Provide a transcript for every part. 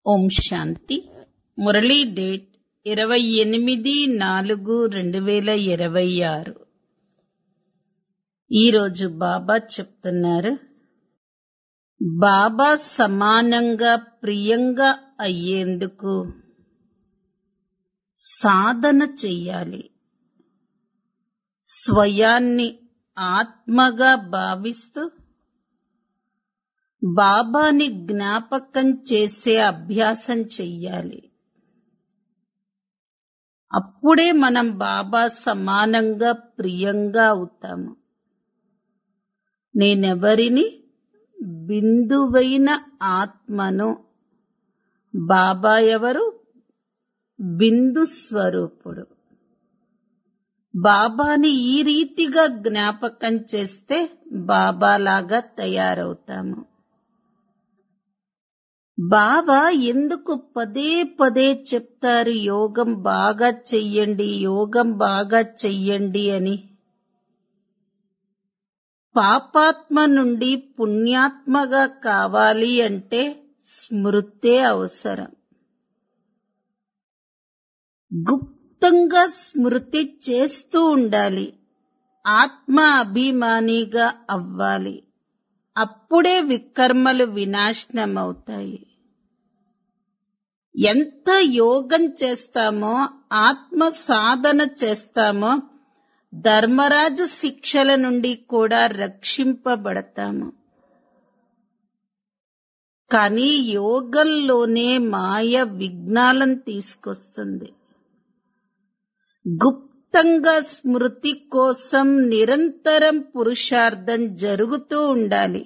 ఓం శాంతి Murali date ఇరవై ఎనిమిది నాలుగు రెండు వేల ఇరవై ఆరు ఈరోజు బాబా చెప్తున్నారు బాబా సమానంగా ప్రియంగా అయ్యేందుకు సాధన చెయ్యాలి స్వయాన్ని ఆత్మగా భావిస్తూ బాబాని జ్ఞాపకం చేసే అభ్యాసం చెయ్యాలి అప్పుడే మనం బాబా సమానంగా ప్రియంగా అవుతాము నేనెవరిని బిందువైన ఆత్మను బాబా ఎవరు బిందు స్వరూపుడు బాబాని ఈ రీతిగా జ్ఞాపకం చేస్తే బాబాలాగా తయారవుతాము బాబా ఎందుకు పదే పదే చెప్తారు యోగం బాగా చెయ్యండి యోగం బాగా చెయ్యండి అని పాపాత్మ నుండి పుణ్యాత్మగా కావాలి అంటే స్మృతే అవసరం గుప్తంగా స్మృతి చేస్తూ ఉండాలి ఆత్మ అభిమానిగా అవ్వాలి అప్పుడే వికర్మలు వినాశనమవుతాయి ఎంత యోగం చేస్తామో ఆత్మ సాధన చేస్తామో ధర్మరాజు శిక్షల నుండి కూడా రక్షింపబడతాము కానీ యోగంలోనే మాయ విఘ్నాలను తీసుకొస్తుంది గుప్తంగా స్మృతి కోసం నిరంతరం పురుషార్థం జరుగుతూ ఉండాలి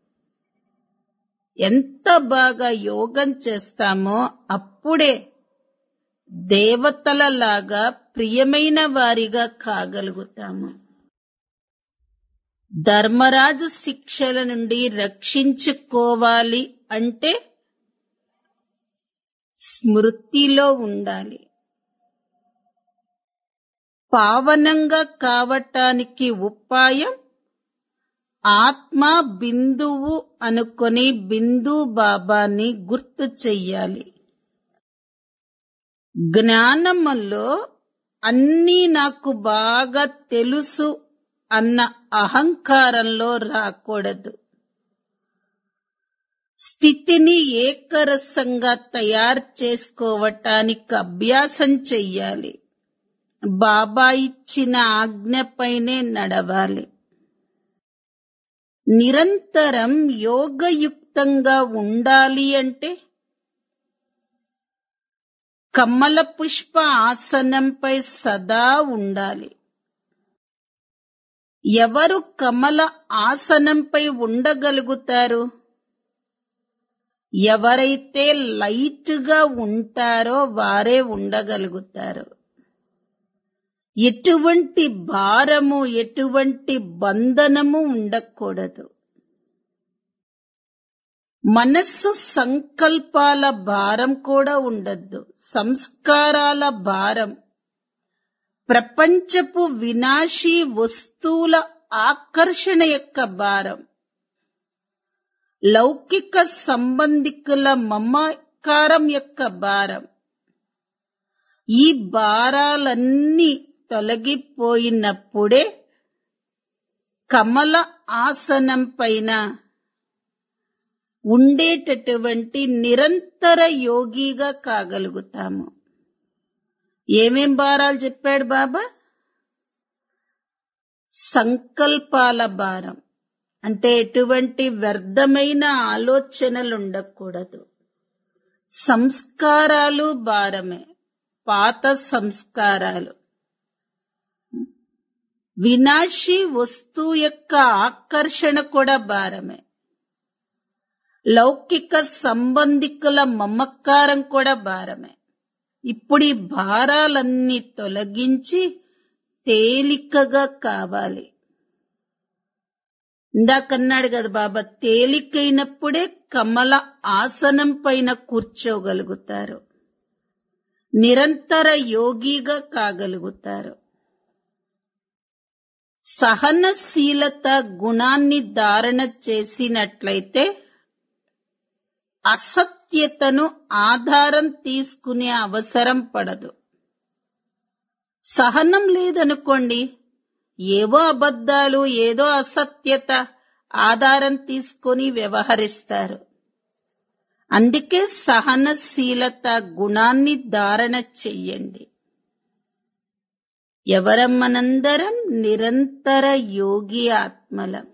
ఎంత బాగా యోగం చేస్తామో అప్పుడే దేవతలలాగా ప్రియమైన వారిగా కాగలుగుతాము ధర్మరాజు శిక్షల నుండి రక్షించుకోవాలి అంటే స్మృతిలో ఉండాలి పావనంగా కావటానికి ఉపాయం ఆత్మ బిందువు అనుకొని బిందు బాబాని గుర్తు చెయ్యాలి జ్ఞానములో అన్నీ నాకు బాగా తెలుసు అన్న అహంకారంలో రాకూడదు స్థితిని ఏకరసంగా తయారు చేసుకోవటానికి అభ్యాసం చెయ్యాలి బాబా ఇచ్చిన ఆజ్ఞపైనే నడవాలి నిరంతరం యోగయుక్తంగా ఉండాలి అంటే కమల పుష్ప ఆసనంపై సదా ఉండాలి ఎవరు కమల ఆసనంపై ఉండగలుగుతారు ఎవరైతే లైట్గా ఉంటారో వారే ఉండగలుగుతారు ఎటువంటి భారము ఎటువంటి బంధనము ఉండకూడదు మనస్సు సంకల్పాల భారం కూడా ఉండద్దు సంస్కారాల భారం ప్రపంచపు వినాశీ వస్తువుల ఆకర్షణ యొక్క భారం లౌకిక సంబంధికుల మమకారం యొక్క భారం ఈ భారాలన్నీ తొలగిపోయినప్పుడే కమల ఆసనం పైన ఉండేటటువంటి నిరంతర యోగిగా కాగలుగుతాము ఏమేం భారాలు చెప్పాడు బాబా సంకల్పాల భారం అంటే ఎటువంటి వ్యర్థమైన ఆలోచనలు ఉండకూడదు సంస్కారాలు భారమే పాత సంస్కారాలు వినాశీ వస్తువు యొక్క ఆకర్షణ కూడా భారమే లౌకిక సంబంధికుల మమకారం కూడా భారమే ఇప్పుడు ఈ భారాలన్నీ తొలగించి తేలికగా కావాలి ఇందాకన్నాడు కదా బాబా తేలికైనప్పుడే కమల ఆసనం పైన కూర్చోగలుగుతారు నిరంతర యోగిగా కాగలుగుతారు సహనశీలత గుణాన్ని ధారణ చేసినట్లయితే అసత్యతను ఆధారం తీసుకునే అవసరం పడదు సహనం లేదనుకోండి ఏవో అబద్ధాలు ఏదో అసత్యత ఆధారం తీసుకొని వ్యవహరిస్తారు అందుకే సహనశీలత గుణాన్ని ధారణ చెయ్యండి ఎవరం మనందరం నిరంతర యోగి ఆత్మలం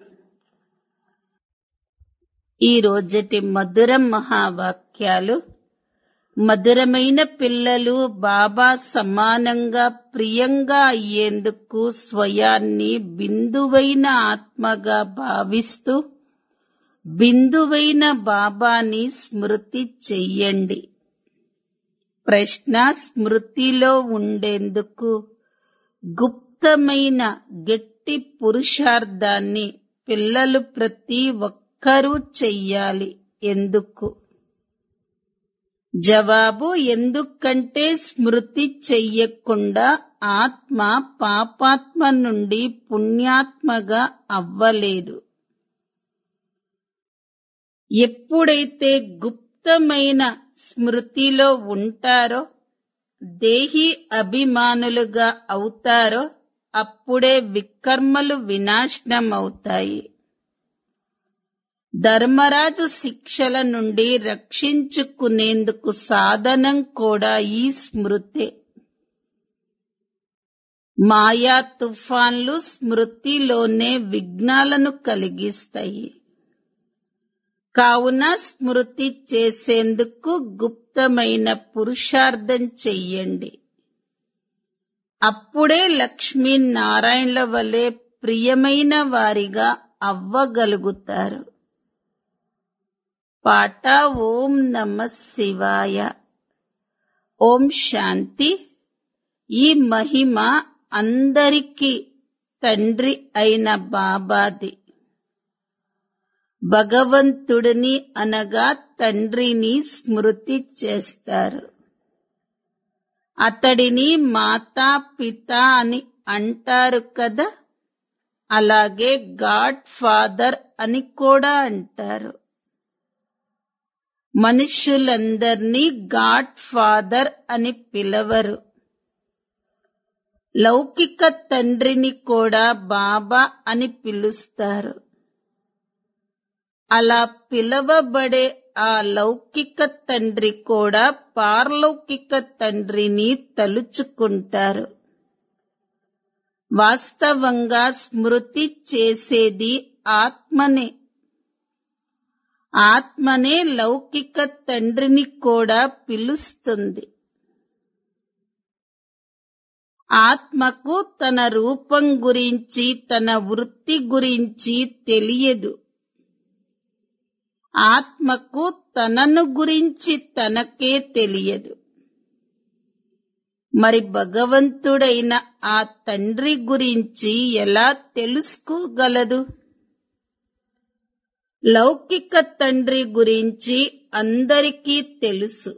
ఈ రోజటి మధుర మహావాక్యాలు మధురమైన పిల్లలు బాబా సమానంగా ప్రియంగా అయ్యేందుకు స్వయాన్ని బిందువైన ఆత్మగా భావిస్తూ బిందువైన బాబాని స్మృతి చెయ్యండి ప్రశ్న స్మృతిలో ఉండేందుకు గుప్తమైన గట్టి పురుషార్థాన్ని పిల్లలు ప్రతి ఒక్కరూ చెయ్యాలి ఎందుకు జవాబు ఎందుకంటే స్మృతి చెయ్యకుండా ఆత్మ పాపాత్మ నుండి పుణ్యాత్మగా అవ్వలేదు ఎప్పుడైతే గుప్తమైన స్మృతిలో ఉంటారో దేహి అభిమానులుగా అవుతారో అప్పుడే వికర్మలు వినాశనమవుతాయి ధర్మరాజు శిక్షల నుండి రక్షించుకునేందుకు సాధనం కూడా ఈ స్మృతే మాయా తుఫాన్లు స్మృతిలోనే విఘ్నాలను కలిగిస్తాయి కావున స్మృతి చేసేందుకు గుప్తమైన పురుషార్థం చెయ్యండి అప్పుడే లక్ష్మీనారాయణల వలె ప్రియమైన వారిగా అవ్వగలుగుతారు పాట ఓం నమ శివాయ ఓం శాంతి ఈ మహిమ అందరికీ తండ్రి అయిన బాబాది భగవంతుడిని అనగా తండ్రిని స్మృతి చేస్తారు అతడిని మాతా పిత అని అంటారు కదా అలాగే గాడ్ ఫాదర్ అని కూడా అంటారు మనుషులందర్నీ గాడ్ ఫాదర్ అని పిలవరు లౌకిక తండ్రిని కూడా బాబా అని పిలుస్తారు అలా పిలవబడే ఆ లౌకిక తండ్రి కూడా పారలౌకిక తండ్రిని తలుచుకుంటారు వాస్తవంగా స్మృతి చేసేది ఆత్మనే ఆత్మనే లౌకిక తండ్రిని కూడా పిలుస్తుంది ఆత్మకు తన రూపం గురించి తన వృత్తి గురించి తెలియదు ఆత్మకు తనను గురించి తనకే తెలియదు మరి భగవంతుడైన ఆ తండ్రి గురించి ఎలా తెలుసుకోగలదు లౌకిక తండ్రి గురించి అందరికీ తెలుసు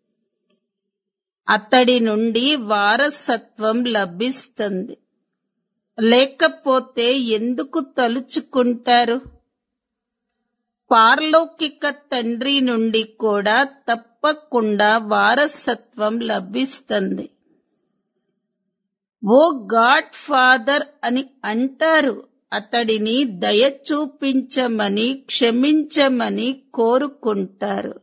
అతడి నుండి వారసత్వం లభిస్తుంది లేకపోతే ఎందుకు తలుచుకుంటారు పారలౌకిక తండ్రి నుండి కూడా తప్పకుండా వారసత్వం లభిస్తుంది ఓ గాడ్ ఫాదర్ అని అంటారు అతడిని దయ చూపించమని క్షమించమని కోరుకుంటారు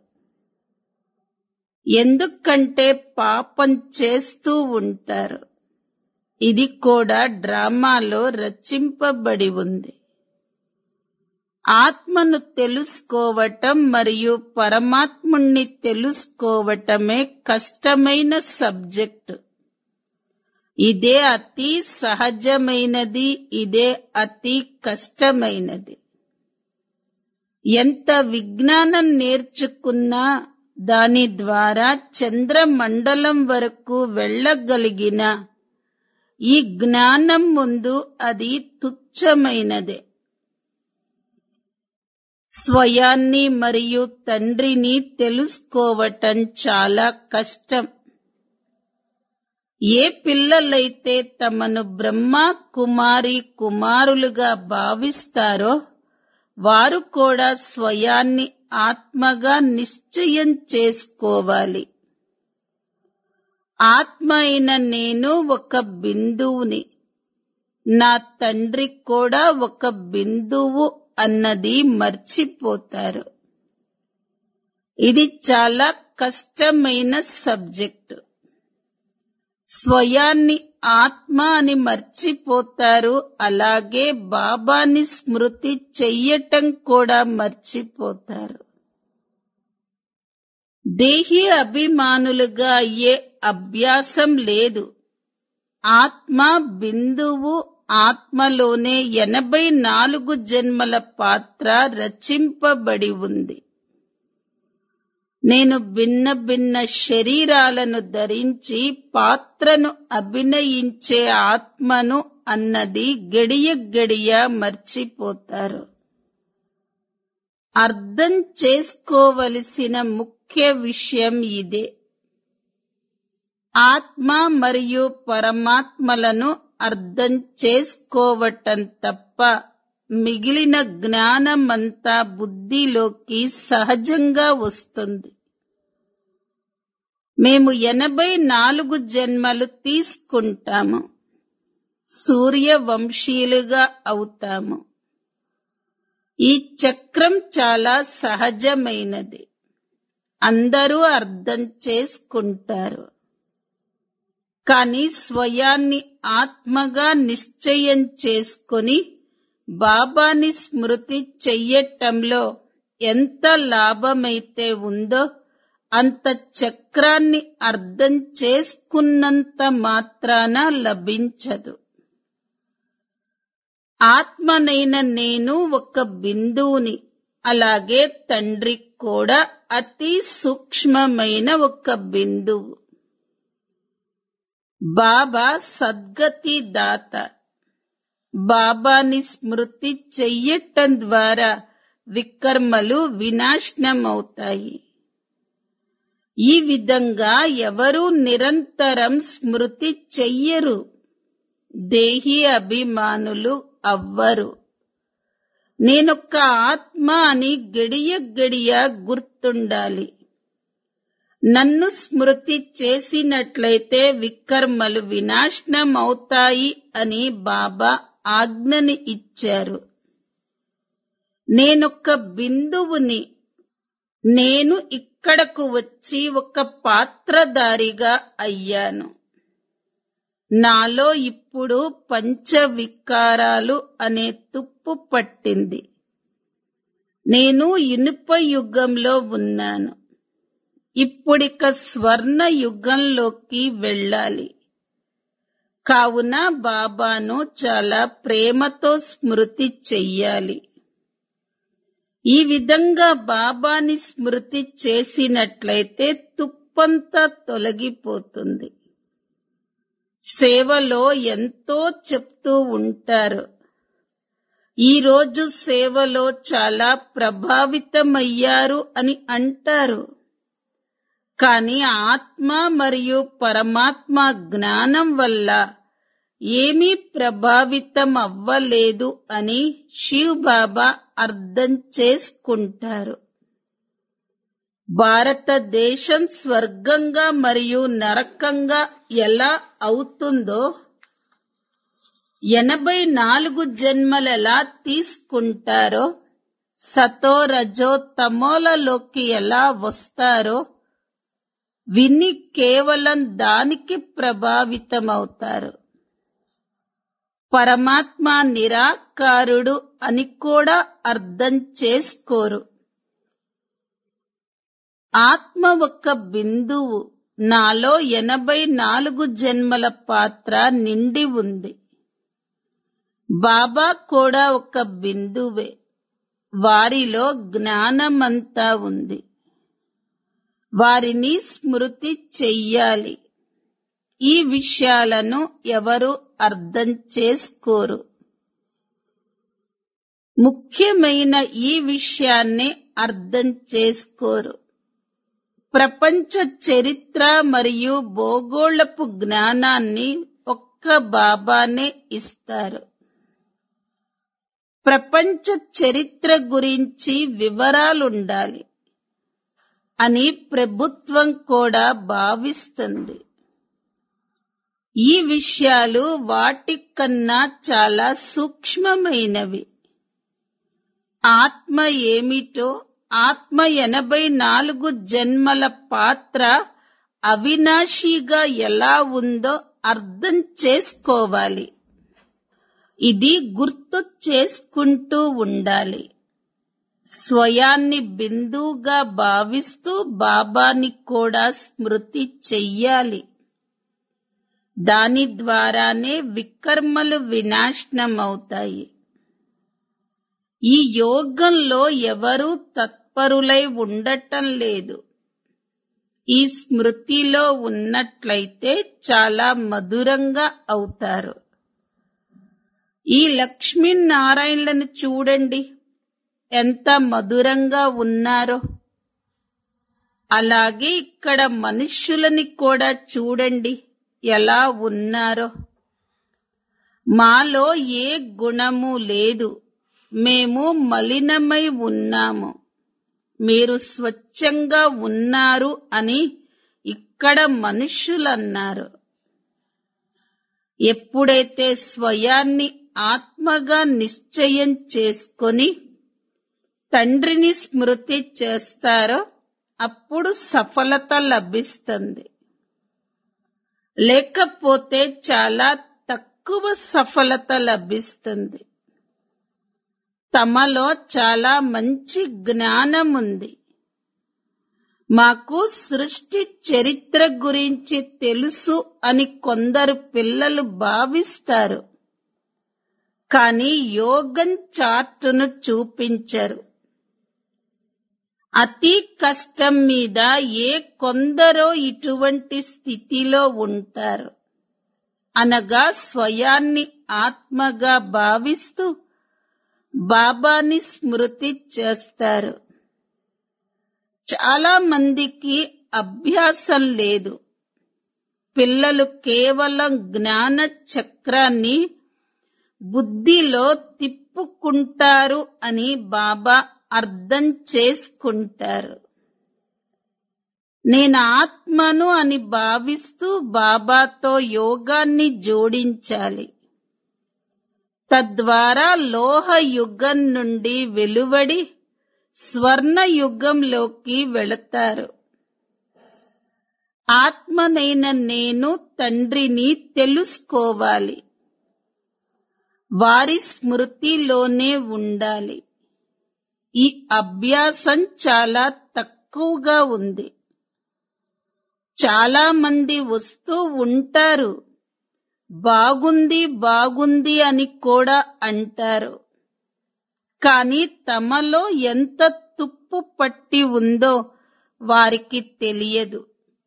ఎందుకంటే పాపం చేస్తూ ఉంటారు ఇది కూడా డ్రామాలో రచింపబడి ఉంది ఆత్మను తెలుసుకోవటం మరియు పరమాత్ముణ్ణి తెలుసుకోవటమే కష్టమైన సబ్జెక్టు ఇదే అతి సహజమైనది ఇదే అతి కష్టమైనది ఎంత విజ్ఞానం నేర్చుకున్నా దాని ద్వారా చంద్రమండలం వరకు వెళ్ళగలిగిన ఈ జ్ఞానం ముందు అది తుచ్చమైనదే స్వయాన్ని మరియు తండ్రిని తెలుసుకోవటం చాలా కష్టం ఏ పిల్లలైతే తమను బ్రహ్మ కుమారి కుమారులుగా భావిస్తారో వారు కూడా స్వయాన్ని ఆత్మగా నిశ్చయం చేసుకోవాలి ఆత్మ అయిన నేను ఒక బిందువుని నా తండ్రి కూడా ఒక బిందువు అన్నది మర్చిపోతారు ఇది చాలా కష్టమైన సబ్జెక్టు స్వయాన్ని ఆత్మ అని మర్చిపోతారు అలాగే బాబాని స్మృతి చెయ్యటం కూడా మర్చిపోతారు దేహి అభిమానులుగా అయ్యే అభ్యాసం లేదు ఆత్మ బిందువు ఆత్మలోనే ఎనభై నాలుగు జన్మల పాత్ర రచింపబడి ఉంది నేను భిన్న భిన్న శరీరాలను ధరించి పాత్రను అభినయించే ఆత్మను అన్నది గడియ గడియ మర్చిపోతారు అర్థం చేసుకోవలసిన ముఖ్య విషయం ఇదే ఆత్మ మరియు పరమాత్మలను అర్థం చేసుకోవటం తప్ప మిగిలిన జ్ఞానమంతా బుద్ధిలోకి సహజంగా వస్తుంది మేము ఎనభై నాలుగు జన్మలు తీసుకుంటాము సూర్యవంశీయులుగా అవుతాము ఈ చక్రం చాలా సహజమైనది అందరూ అర్థం చేసుకుంటారు కానీ స్వయాన్ని ఆత్మగా నిశ్చయం చేసుకొని బాబాని స్మృతి చెయ్యటంలో ఎంత లాభమైతే ఉందో అంత చక్రాన్ని అర్థం చేసుకున్నంత మాత్రాన లభించదు ఆత్మనైన నేను ఒక బిందువుని అలాగే తండ్రి కూడా అతి సూక్ష్మమైన ఒక బిందువు బాబా సద్గతి దాత బాబాని స్మృతి చెయ్యటం ద్వారా వికర్మలు వినాశనమవుతాయి ఈ విధంగా ఎవరు నిరంతరం స్మృతి చెయ్యరు దేహి అభిమానులు అవ్వరు నేనొక్క ఆత్మ అని గడియ గడియ గుర్తుండాలి నన్ను స్మృతి చేసినట్లయితే వికర్మలు వినాశనం అవుతాయి అని బాబా ఆజ్ఞని ఇచ్చారు నేనొక్క బిందువుని నేను ఇక్కడకు వచ్చి ఒక పాత్రధారిగా అయ్యాను నాలో ఇప్పుడు పంచ వికారాలు అనే తుప్పు పట్టింది నేను ఇనుప యుగంలో ఉన్నాను ఇప్పుడిక స్వర్ణ యుగంలోకి వెళ్ళాలి కావున బాబాను చాలా ప్రేమతో స్మృతి చెయ్యాలి ఈ విధంగా బాబాని స్మృతి చేసినట్లయితే తుప్పంతా తొలగిపోతుంది సేవలో ఎంతో చెప్తూ ఉంటారు ఈ రోజు సేవలో చాలా ప్రభావితమయ్యారు అని అంటారు కానీ ఆత్మ మరియు పరమాత్మ జ్ఞానం వల్ల ఏమీ ప్రభావితం అవ్వలేదు అని శివ్ బాబా అర్థం చేసుకుంటారు భారతదేశం స్వర్గంగా మరియు నరకంగా ఎలా అవుతుందో ఎనభై నాలుగు జన్మలెలా తీసుకుంటారో సతో రజో తమోలలోకి ఎలా వస్తారో విని కేవలం దానికి ప్రభావితమవుతారు పరమాత్మ నిరాకారుడు అని కూడా అర్థం చేసుకోరు ఆత్మ ఒక బిందువు నాలో ఎనభై నాలుగు జన్మల పాత్ర నిండి ఉంది బాబా కూడా ఒక బిందువే వారిలో జ్ఞానమంతా ఉంది వారిని స్మృతి చెయ్యాలి ఈ విషయాలను ఎవరు అర్థం చేసుకోరు ముఖ్యమైన ఈ విషయాన్ని అర్థం చేసుకోరు ప్రపంచ చరిత్ర మరియు భూగోళపు జ్ఞానాన్ని ఒక్క బాబానే ఇస్తారు ప్రపంచ చరిత్ర గురించి వివరాలుండాలి అని ప్రభుత్వం కూడా భావిస్తుంది ఈ విషయాలు వాటికన్నా చాలా సూక్ష్మమైనవి ఆత్మ ఏమిటో ఆత్మ ఎనభై నాలుగు జన్మల పాత్ర అవినాశిగా ఎలా ఉందో అర్థం చేసుకోవాలి ఇది గుర్తు చేసుకుంటూ ఉండాలి స్వయాన్ని బిందువుగా భావిస్తూ బాబాని కూడా స్మృతి చెయ్యాలి దాని ద్వారానే వికర్మలు వినాశనమవుతాయి ఈ యోగంలో ఎవరూ తత్పరులై ఉండటం లేదు ఈ స్మృతిలో ఉన్నట్లయితే చాలా మధురంగా అవుతారు ఈ లక్ష్మీనారాయణలను చూడండి ఎంత మధురంగా ఉన్నారో అలాగే ఇక్కడ మనుష్యులని కూడా చూడండి ఎలా ఉన్నారో మాలో ఏ గుణము లేదు మేము మలినమై ఉన్నాము మీరు స్వచ్ఛంగా ఉన్నారు అని ఇక్కడ మనుష్యులన్నారు ఎప్పుడైతే స్వయాన్ని ఆత్మగా నిశ్చయం చేసుకొని తండ్రిని స్మృతి చేస్తారో అప్పుడు సఫలత లభిస్తుంది లేకపోతే చాలా తక్కువ సఫలత లభిస్తుంది తమలో చాలా మంచి జ్ఞానం ఉంది మాకు సృష్టి చరిత్ర గురించి తెలుసు అని కొందరు పిల్లలు భావిస్తారు కానీ యోగం చార్టును చూపించరు అతి కష్టం మీద ఏ కొందరో ఇటువంటి స్థితిలో ఉంటారు అనగా స్వయాన్ని ఆత్మగా భావిస్తూ బాబాని స్మృతి చేస్తారు చాలా మందికి అభ్యాసం లేదు పిల్లలు కేవలం జ్ఞాన చక్రాన్ని బుద్ధిలో తిప్పుకుంటారు అని బాబా అర్థం చేసుకుంటారు నేను ఆత్మను అని భావిస్తూ బాబాతో యోగాన్ని జోడించాలి తద్వారా లోహ యుగం నుండి వెలువడి స్వర్ణ యుగంలోకి వెళతారు ఆత్మనైన నేను తండ్రిని తెలుసుకోవాలి వారి స్మృతిలోనే ఉండాలి ఈ అభ్యాసం చాలా తక్కువగా ఉంది చాలా మంది వస్తూ ఉంటారు బాగుంది బాగుంది అని కూడా అంటారు కానీ తమలో ఎంత తుప్పు పట్టి ఉందో వారికి తెలియదు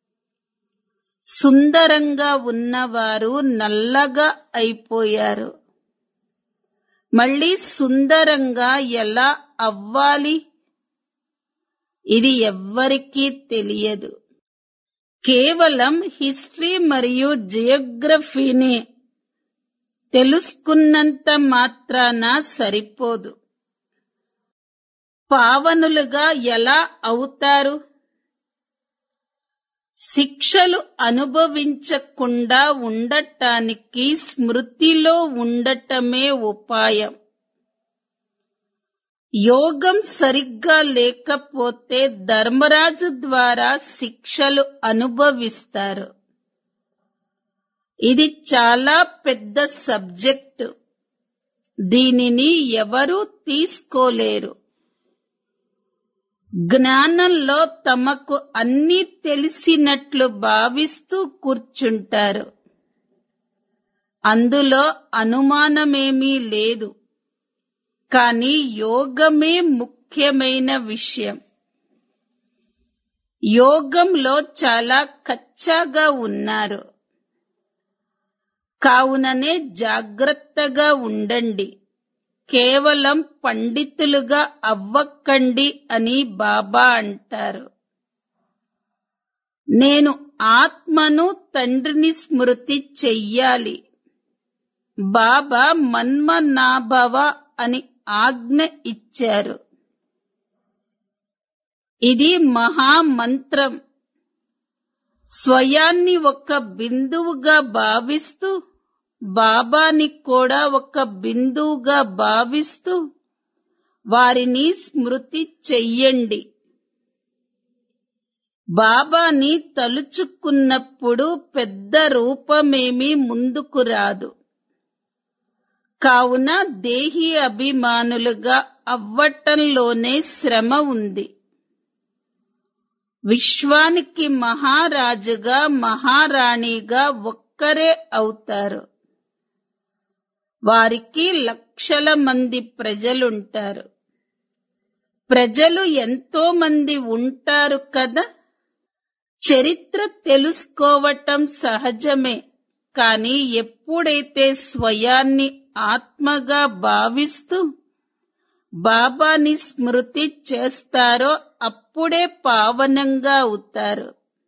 సుందరంగా ఉన్నవారు నల్లగా అయిపోయారు మళ్ళీ సుందరంగా ఎలా అవ్వాలి ఇది ఎవ్వరికీ తెలియదు కేవలం హిస్టరీ మరియు జియోగ్రఫీని తెలుసుకున్నంత మాత్రాన సరిపోదు పావనులుగా ఎలా అవుతారు శిక్షలు అనుభవించకుండా ఉండటానికి స్మృతిలో ఉండటమే ఉపాయం యోగం సరిగ్గా లేకపోతే ధర్మరాజు ద్వారా శిక్షలు అనుభవిస్తారు ఇది చాలా పెద్ద సబ్జెక్టు దీనిని ఎవరూ తీసుకోలేరు జ్ఞానంలో తమకు అన్నీ తెలిసినట్లు భావిస్తూ కూర్చుంటారు అందులో అనుమానమేమీ లేదు కానీ యోగమే ముఖ్యమైన విషయం యోగంలో చాలా కచ్చాగా ఉన్నారు కావుననే జాగ్రత్తగా ఉండండి కేవలం పండితులుగా అవ్వకండి అని బాబా అంటారు నేను ఆత్మను తండ్రిని స్మృతి చెయ్యాలి బాబా మన్మనాభవ అని ఆజ్ఞ ఇచ్చారు ఇది మహామంత్రం స్వయాన్ని ఒక బిందువుగా భావిస్తూ బాబాని కూడా ఒక బిందువుగా భావిస్తూ వారిని స్మృతి చెయ్యండి బాబాని తలుచుకున్నప్పుడు పెద్ద రూపమేమీ ముందుకు రాదు కావున దేహి అభిమానులుగా అవ్వటంలోనే శ్రమ ఉంది విశ్వానికి మహారాజుగా మహారాణిగా ఒక్కరే అవుతారు వారికి లక్షల మంది ప్రజలుంటారు ప్రజలు ఎంతో మంది ఉంటారు కదా చరిత్ర తెలుసుకోవటం సహజమే కానీ ఎప్పుడైతే స్వయాన్ని ఆత్మగా భావిస్తూ బాబాని స్మృతి చేస్తారో అప్పుడే పావనంగా అవుతారు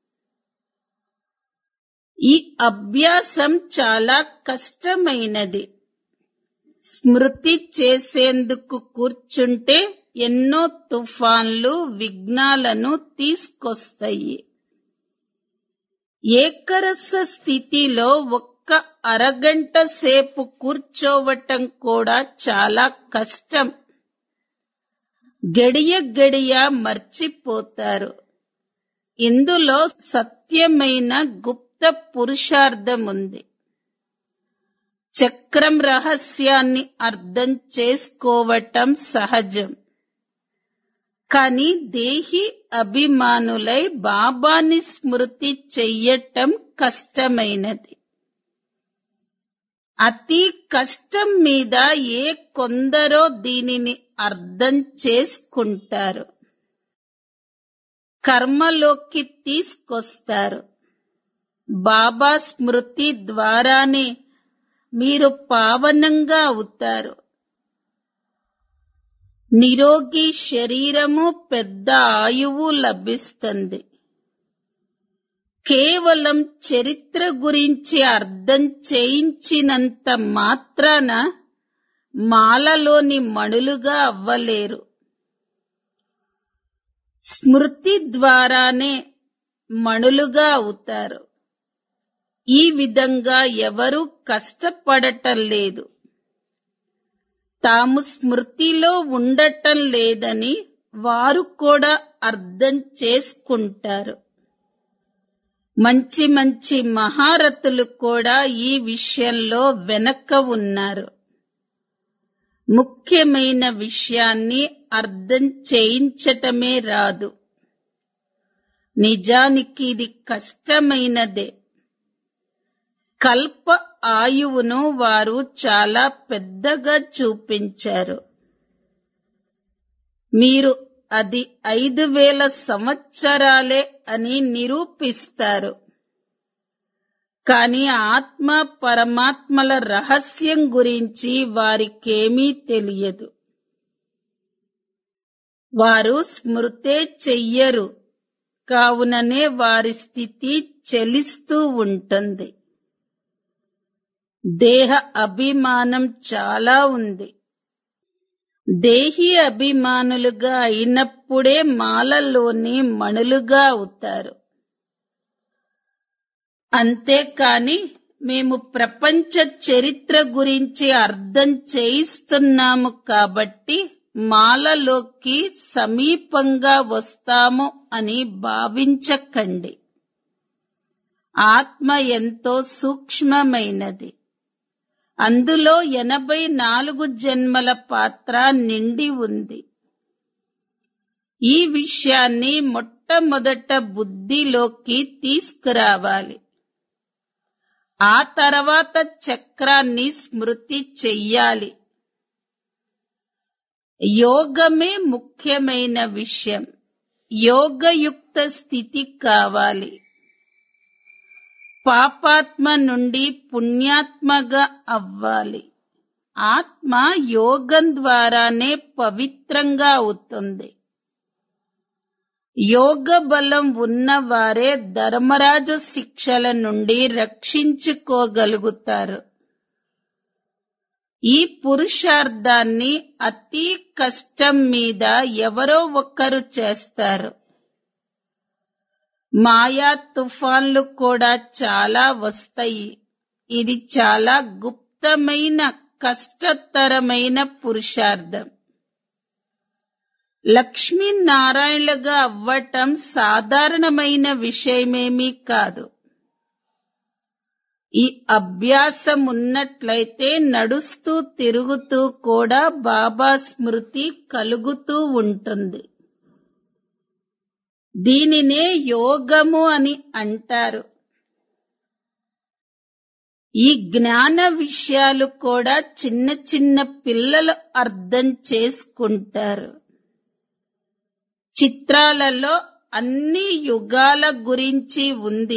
ఈ అభ్యాసం చాలా కష్టమైనది స్మృతి చేసేందుకు కూర్చుంటే ఎన్నో తుఫాన్లు విఘ్నాలను తీసుకొస్తాయి ఏకరస స్థితిలో ఒక్క అరగంట సేపు కూర్చోవటం కూడా చాలా కష్టం గడియ గడియ మర్చిపోతారు ఇందులో సత్యమైన గుప్త పురుషార్థముంది చక్రం రహస్యాన్ని అర్థం చేసుకోవటం సహజం కాని దేహి అభిమానులై బాబాని స్మృతి చెయ్యటం కష్టమైనది అతి కష్టం మీద ఏ కొందరో దీనిని అర్థం చేసుకుంటారు కర్మలోకి తీసుకొస్తారు బాబా స్మృతి ద్వారానే మీరు పావనంగా అవుతారు నిరోగి శరీరము పెద్ద ఆయువు లభిస్తుంది కేవలం చరిత్ర గురించి అర్థం చేయించినంత మాత్రాన మాలలోని మణులుగా అవ్వలేరు స్మృతి ద్వారానే మణులుగా అవుతారు ఈ విధంగా ఎవరూ కష్టపడటం లేదు తాము స్మృతిలో ఉండటం లేదని వారు కూడా అర్థం చేసుకుంటారు మంచి మంచి మహారథులు కూడా ఈ విషయంలో వెనక ఉన్నారు ముఖ్యమైన విషయాన్ని అర్థం చేయించటమే రాదు నిజానికి ఇది కష్టమైనదే కల్ప ఆయువును వారు చాలా పెద్దగా చూపించారు మీరు అది ఐదు వేల సంవత్సరాలే అని నిరూపిస్తారు కాని ఆత్మ పరమాత్మల రహస్యం గురించి వారికేమీ తెలియదు వారు స్మృతే చెయ్యరు కావుననే వారి స్థితి చెలిస్తూ ఉంటుంది దేహ అభిమానం చాలా ఉంది దేహి అభిమానులుగా అయినప్పుడే మాలలోని మణులుగా అవుతారు అంతేకాని మేము ప్రపంచ చరిత్ర గురించి అర్థం చేయిస్తున్నాము కాబట్టి మాలలోకి సమీపంగా వస్తాము అని భావించకండి ఆత్మ ఎంతో సూక్ష్మమైనది అందులో ఎనభై నాలుగు జన్మల పాత్ర నిండి ఉంది ఈ విషయాన్ని మొట్టమొదట బుద్ధిలోకి తీసుకురావాలి ఆ తర్వాత చక్రాన్ని స్మృతి చెయ్యాలి యోగమే ముఖ్యమైన విషయం యోగయుక్త స్థితి కావాలి పాపాత్మ నుండి పుణ్యాత్మగా అవ్వాలి ఆత్మ యోగం ద్వారానే పవిత్రంగా అవుతుంది యోగ బలం ఉన్నవారే ధర్మరాజు శిక్షల నుండి రక్షించుకోగలుగుతారు ఈ పురుషార్థాన్ని అతి కష్టం మీద ఎవరో ఒక్కరు చేస్తారు మాయా తుఫాన్లు కూడా చాలా వస్తాయి ఇది చాలా గుప్తమైన కష్టతరమైన పురుషార్థం లక్ష్మీనారాయణలుగా అవ్వటం సాధారణమైన విషయమేమీ కాదు ఈ అభ్యాసం ఉన్నట్లయితే నడుస్తూ తిరుగుతూ కూడా బాబా స్మృతి కలుగుతూ ఉంటుంది దీనినే యోగము అని అంటారు ఈ జ్ఞాన విషయాలు కూడా చిన్న చిన్న పిల్లలు అర్థం చేసుకుంటారు చిత్రాలలో అన్ని యుగాల గురించి ఉంది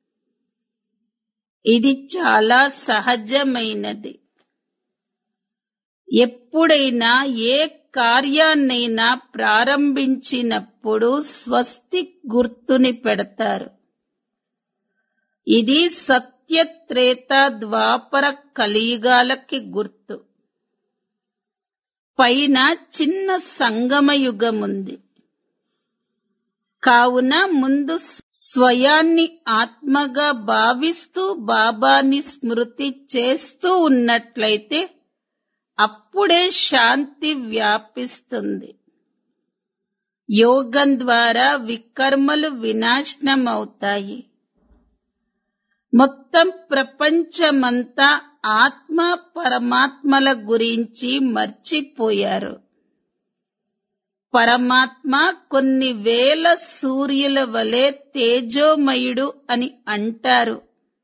ఇది చాలా సహజమైనది ఎప్పుడైనా ఏ కార్యాన్నైనా ప్రారంభించినప్పుడు స్వస్తి గుర్తుని పెడతారు ఇది సత్యత్రేత ద్వాపర కలియుగాలకి గుర్తు పైన చిన్న సంగమ యుగం ఉంది కావున ముందు స్వయాన్ని ఆత్మగా భావిస్తూ బాబాని స్మృతి చేస్తూ ఉన్నట్లయితే అప్పుడే శాంతి వ్యాపిస్తుంది యోగం ద్వారా వికర్మలు వినాశనమవుతాయి మొత్తం ప్రపంచమంతా ఆత్మ పరమాత్మల గురించి మర్చిపోయారు పరమాత్మ కొన్ని వేల సూర్యుల వలె తేజోమయుడు అని అంటారు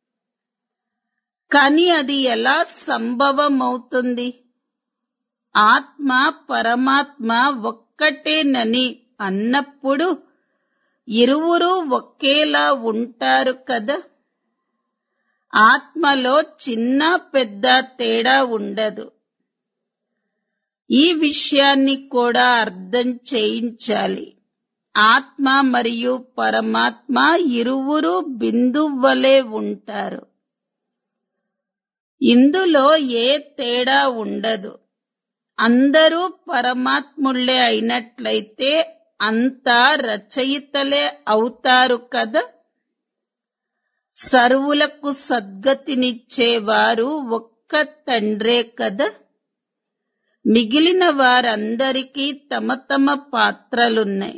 కాని అది ఎలా సంభవమవుతుంది ఆత్మ పరమాత్మ ఒక్కటేనని అన్నప్పుడు ఇరువురు ఒకేలా ఉంటారు కదా ఆత్మలో చిన్న పెద్ద తేడా ఉండదు ఈ విషయాన్ని కూడా అర్థం చేయించాలి ఆత్మ మరియు పరమాత్మ ఇరువురు బిందువలే ఉంటారు ఇందులో ఏ తేడా ఉండదు అందరూ పరమాత్ముళ్ళే అయినట్లయితే అంతా రచయితలే అవుతారు కదా సర్వులకు సద్గతినిచ్చేవారు ఒక్క తండ్రే కదా మిగిలిన వారందరికీ తమ తమ పాత్రలున్నాయి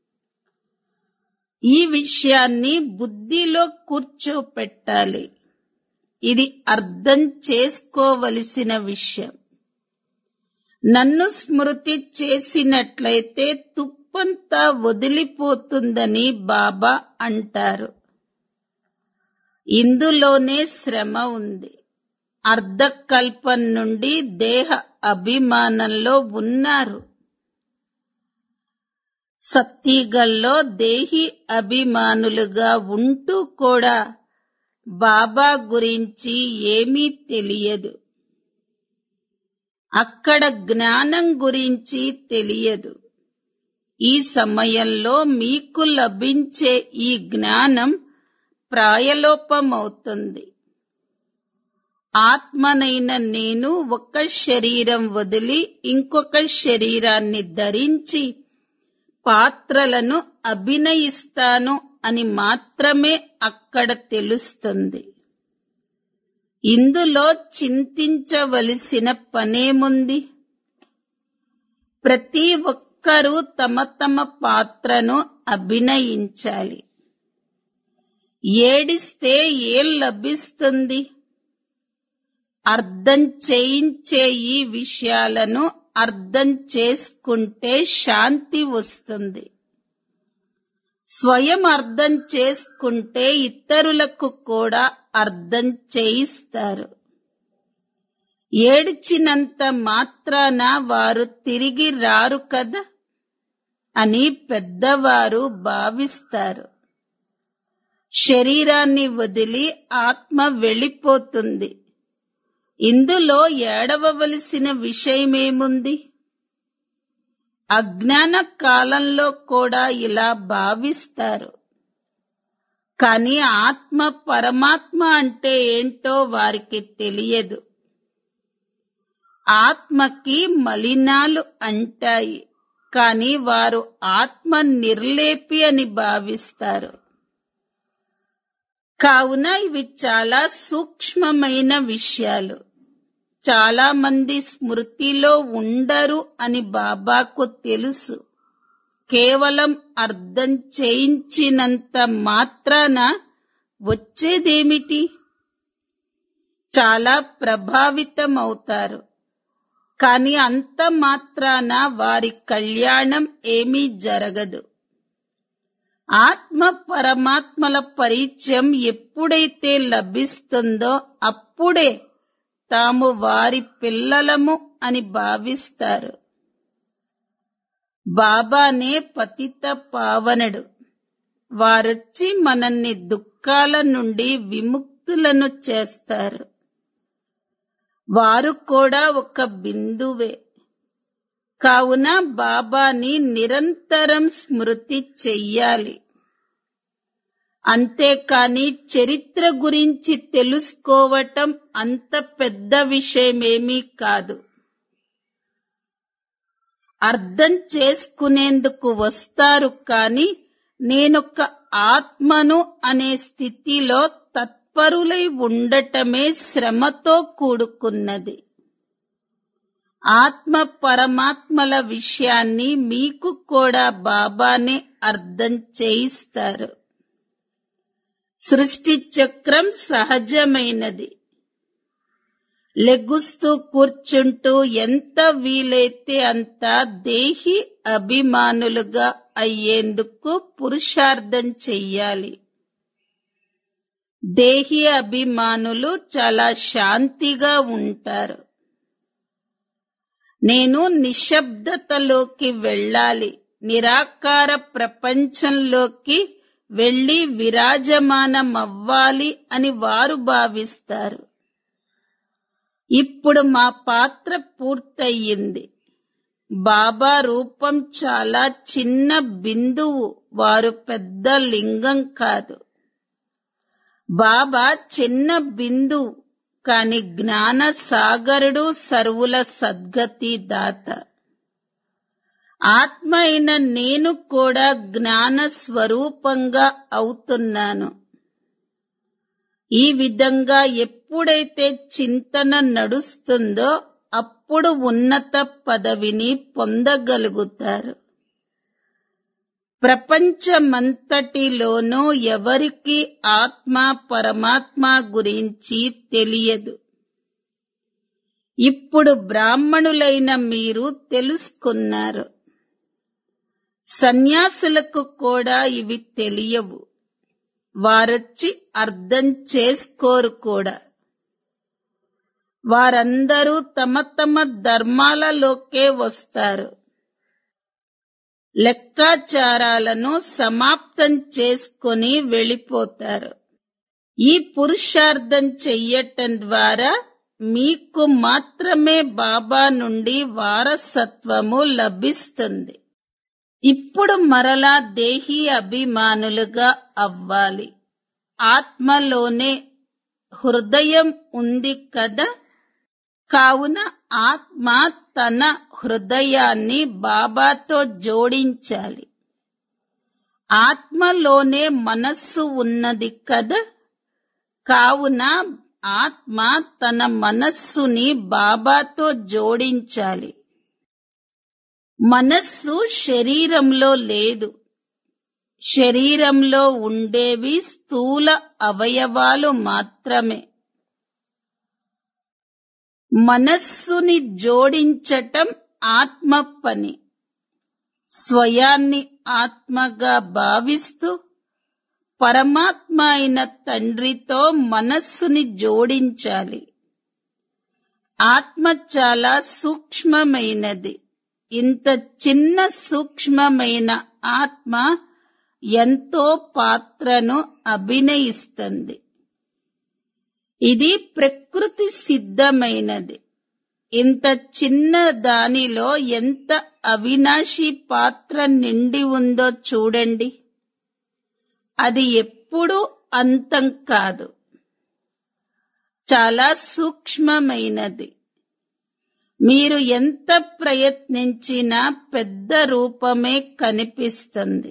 ఈ విషయాన్ని బుద్ధిలో కూర్చోపెట్టాలి ఇది అర్థం చేసుకోవలసిన విషయం నన్ను స్మృతి చేసినట్లయితే తుప్పంతా వదిలిపోతుందని బాబా అంటారు ఇందులోనే శ్రమ ఉంది అర్ధకల్పం నుండి దేహ అభిమానంలో ఉన్నారు సత్తిగల్లో దేహి అభిమానులుగా ఉంటూ కూడా బాబా గురించి ఏమీ తెలియదు అక్కడ జ్ఞానం గురించి తెలియదు ఈ సమయంలో మీకు లభించే ఈ జ్ఞానం ప్రాయలోపమవుతుంది ఆత్మనైన నేను ఒక శరీరం వదిలి ఇంకొక శరీరాన్ని ధరించి పాత్రలను అభినయిస్తాను అని మాత్రమే అక్కడ తెలుస్తుంది ఇందులో చింతించవలసిన పనేముంది ప్రతి ఒక్కరూ తమ తమ పాత్రను అభినయించాలి ఏడిస్తే ఏం లభిస్తుంది అర్థం చేయించే ఈ విషయాలను అర్థం చేసుకుంటే శాంతి వస్తుంది స్వయం అర్థం చేసుకుంటే ఇతరులకు కూడా అర్థం చేయిస్తారు ఏడ్చినంత మాత్రాన వారు తిరిగి రారు కదా అని పెద్దవారు భావిస్తారు శరీరాన్ని వదిలి ఆత్మ వెళ్ళిపోతుంది ఇందులో ఏడవవలసిన విషయమేముంది అజ్ఞాన కాలంలో కూడా ఇలా భావిస్తారు కాని ఆత్మ పరమాత్మ అంటే ఏంటో వారికి తెలియదు ఆత్మకి మలినాలు అంటాయి కాని వారు ఆత్మ నిర్లేపి అని భావిస్తారు కావున ఇవి చాలా సూక్ష్మమైన విషయాలు చాలా మంది స్మృతిలో ఉండరు అని బాబాకు తెలుసు కేవలం అర్థం చేయించినంత మాత్రాన వచ్చేదేమిటి చాలా ప్రభావితమవుతారు కాని అంత మాత్రాన వారి కళ్యాణం ఏమీ జరగదు ఆత్మ పరమాత్మల పరిచయం ఎప్పుడైతే లభిస్తుందో అప్పుడే తాము వారి పిల్లలము అని భావిస్తారు బాబానే పతిత పావనుడు వారొచ్చి మనల్ని దుఃఖాల నుండి విముక్తులను చేస్తారు వారు కూడా ఒక బిందువే కావున బాబాని నిరంతరం స్మృతి చెయ్యాలి అంతేకాని చరిత్ర గురించి తెలుసుకోవటం అంత పెద్ద విషయమేమీ కాదు అర్థం చేసుకునేందుకు వస్తారు కాని నేనొక ఆత్మను అనే స్థితిలో తత్పరులై ఉండటమే శ్రమతో కూడుకున్నది ఆత్మ పరమాత్మల విషయాన్ని మీకు కూడా బాబానే అర్థం చేయిస్తారు సృష్టి చక్రం సహజమైనది లెగుస్తూ కూర్చుంటూ ఎంత వీలైతే అంత దేహి అభిమానులుగా అయ్యేందుకు పురుషార్థం చెయ్యాలి దేహి అభిమానులు చాలా శాంతిగా ఉంటారు నేను నిశ్శబ్దతలోకి వెళ్ళాలి నిరాకార ప్రపంచంలోకి వెళ్లి విరాజమానమవ్వాలి అని వారు భావిస్తారు ఇప్పుడు మా పాత్ర పూర్తయింది బాబా రూపం చాలా చిన్న బిందువు వారు పెద్ద లింగం కాదు బాబా చిన్న బిందువు కాని జ్ఞాన సాగరుడు సర్వుల సద్గతి దాత ఆత్మ అయిన నేను కూడా జ్ఞాన స్వరూపంగా అవుతున్నాను ఈ విధంగా ఎప్పుడైతే చింతన నడుస్తుందో అప్పుడు ఉన్నత పదవిని పొందగలుగుతారు ప్రపంచమంతటిలోనూ ఎవరికి ఆత్మ పరమాత్మ గురించి తెలియదు ఇప్పుడు బ్రాహ్మణులైన మీరు తెలుసుకున్నారు సన్యాసులకు కూడా ఇవి తెలియవు వారొచ్చి అర్థం చేసుకోరు కూడా వారందరూ తమ తమ ధర్మాలలోకే వస్తారు లెక్కాచారాలను సమాప్తం చేసుకొని వెళ్ళిపోతారు ఈ పురుషార్థం చెయ్యటం ద్వారా మీకు మాత్రమే బాబా నుండి వారసత్వము లభిస్తుంది ఇప్పుడు మరలా దేహీ అభిమానులుగా అవ్వాలి ఆత్మలోనే హృదయం ఉంది కదా కావున ఆత్మ తన హృదయాన్ని బాబాతో జోడించాలి ఆత్మలోనే మనస్సు ఉన్నది కదా కావున ఆత్మ తన మనస్సుని బాబాతో జోడించాలి మనస్సు శరీరంలో లేదు శరీరంలో ఉండేవి స్థూల అవయవాలు మాత్రమే మనస్సుని జోడించటం ఆత్మ పని స్వయాన్ని ఆత్మగా భావిస్తూ పరమాత్మ అయిన తండ్రితో మనస్సుని జోడించాలి ఆత్మ చాలా సూక్ష్మమైనది ఇంత చిన్న సూక్ష్మమైన ఆత్మ ఎంతో పాత్రను అభినయిస్తుంది ఇది ప్రకృతి సిద్ధమైనది ఇంత చిన్న దానిలో ఎంత అవినాశి పాత్ర నిండి ఉందో చూడండి అది ఎప్పుడూ అంతం కాదు చాలా సూక్ష్మమైనది మీరు ఎంత ప్రయత్నించినా పెద్ద రూపమే కనిపిస్తుంది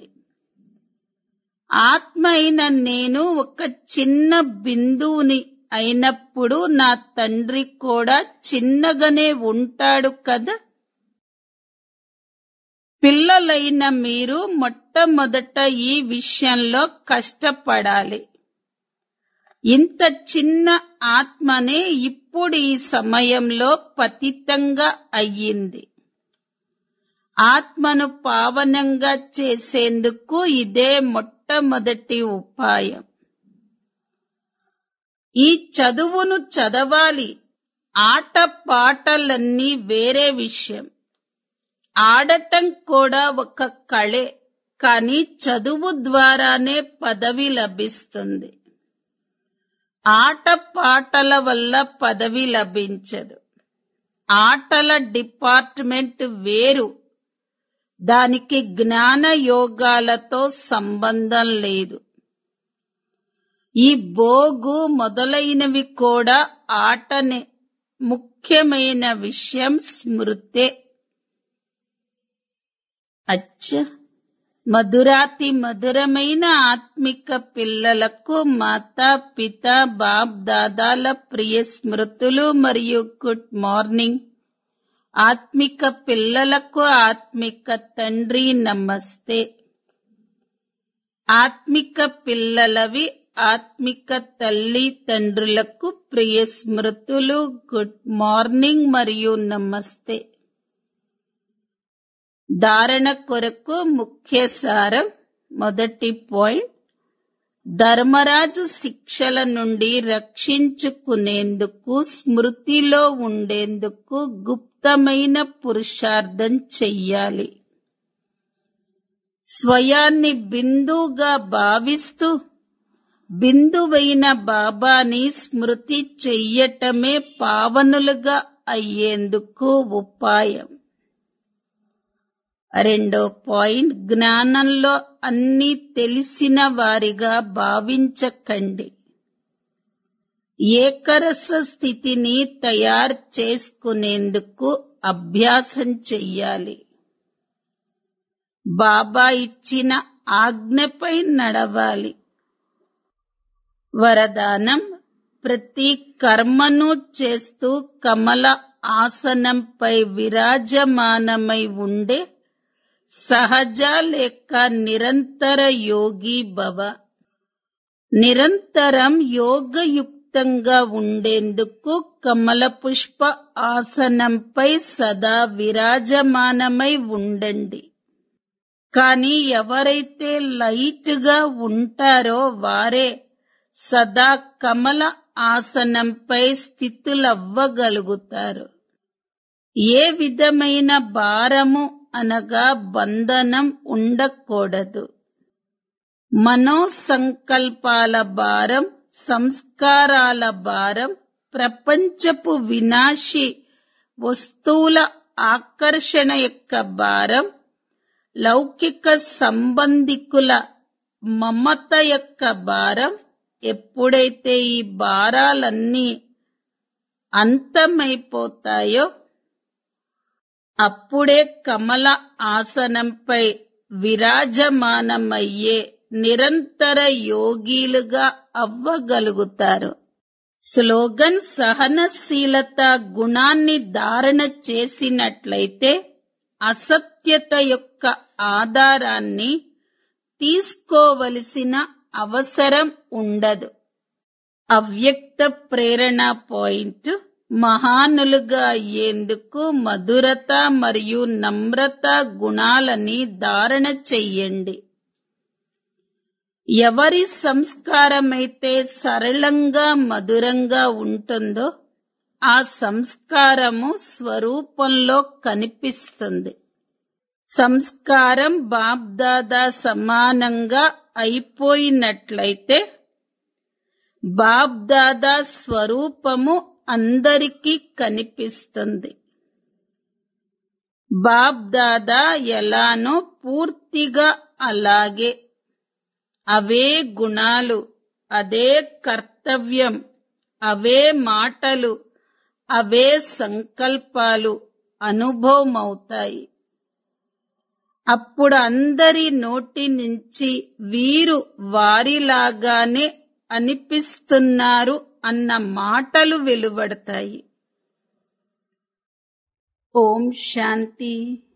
ఆత్మ అయిన నేను ఒక చిన్న బిందువుని అయినప్పుడు నా తండ్రి కూడా చిన్నగానే ఉంటాడు కదా పిల్లలైన మీరు మొట్టమొదట ఈ విషయంలో కష్టపడాలి ఇంత చిన్న ఆత్మనే ఇప్పుడు ఈ సమయంలో పతితంగా అయ్యింది ఆత్మను పావనంగా చేసేందుకు ఇదే మొట్టమొదటి ఉపాయం ఈ చదువును చదవాలి ఆట పాటలన్నీ వేరే విషయం ఆడటం కూడా ఒక కళే కానీ చదువు ద్వారానే పదవి లభిస్తుంది ఆట పాటల వల్ల పదవి లభించదు ఆటల డిపార్ట్మెంట్ వేరు దానికి జ్ఞాన యోగాలతో సంబంధం లేదు ఈ బోగు మొదలైనవి కూడా ఆటనే ముఖ్యమైన విషయం స్మృతే అచ్చ మధురాతి మధురమైన ఆత్మిక పిల్లలకు మాతా పిత బాప్ దాదాల ప్రియ స్మృతులు మరియు గుడ్ మార్నింగ్ ఆత్మిక పిల్లలకు ఆత్మిక తండ్రి నమస్తే ఆత్మిక పిల్లలవి ఆత్మిక తల్లి తండ్రులకు ప్రియ స్మృతులు గుడ్ మార్నింగ్ మరియు నమస్తే ధారణ కొరకు ముఖ్య సారం మొదటి పాయింట్ ధర్మరాజు శిక్షల నుండి రక్షించుకునేందుకు స్మృతిలో ఉండేందుకు గుప్తమైన పురుషార్థం చెయ్యాలి స్వయాన్ని బిందువుగా భావిస్తూ బిందువైన బాబాని స్మృతి చెయ్యటమే పావనులుగా అయ్యేందుకు ఉపాయం రెండో పాయింట్ జ్ఞానంలో అన్ని తెలిసిన వారిగా భావించకండి ఏకరస స్థితిని తయారు చేసుకునేందుకు అభ్యాసం చెయ్యాలి బాబా ఇచ్చిన ఆజ్ఞపై నడవాలి వరదానం ప్రతి కర్మను చేస్తూ కమల ఆసనంపై విరాజమానమై ఉండే సహజ లేక నిరంతర యోగి భవ నిరంతరం యోగయుక్తంగా ఉండేందుకు కమల పుష్ప ఆసనంపై సదా విరాజమానమై ఉండండి కానీ ఎవరైతే లైట్ గా ఉంటారో వారే సదా కమల ఆసనంపై స్థితులవ్వగలుగుతారు ఏ విధమైన భారము అనగా బంధనం ఉండకూడదు మనో సంకల్పాల భారం సంస్కారాల భారం ప్రపంచపు వినాశి వస్తువుల ఆకర్షణ యొక్క భారం లౌకిక సంబంధికుల మమత యొక్క భారం ఎప్పుడైతే ఈ భారాలన్నీ అంతమైపోతాయో అప్పుడే కమల ఆసనంపై విరాజమానమయ్యే నిరంతర యోగిలుగా అవ్వగలుగుతారు స్లోగన్ సహనశీలత గుణాన్ని ధారణ చేసినట్లయితే అసత్యత యొక్క ఆధారాన్ని తీసుకోవలసిన అవసరం ఉండదు అవ్యక్త ప్రేరణ పాయింట్ మహానులుగా అయ్యేందుకు మధురత మరియు నమ్రత గుణాలని ధారణ చెయ్యండి ఎవరి సంస్కారమైతే సరళంగా మధురంగా ఉంటుందో ఆ సంస్కారము స్వరూపంలో కనిపిస్తుంది సంస్కారం బాబ్దాదా సమానంగా అయిపోయినట్లయితే బాబ్దాదా స్వరూపము అందరికీ కనిపిస్తుంది బాబ్దాదా ఎలానో పూర్తిగా అలాగే అవే గుణాలు అదే కర్తవ్యం అవే మాటలు అవే సంకల్పాలు అనుభవమవుతాయి అప్పుడు అందరి నోటి నుంచి వీరు వారిలాగానే అనిపిస్తున్నారు అన్న మాటలు వెలువడతాయి ఓం శాంతి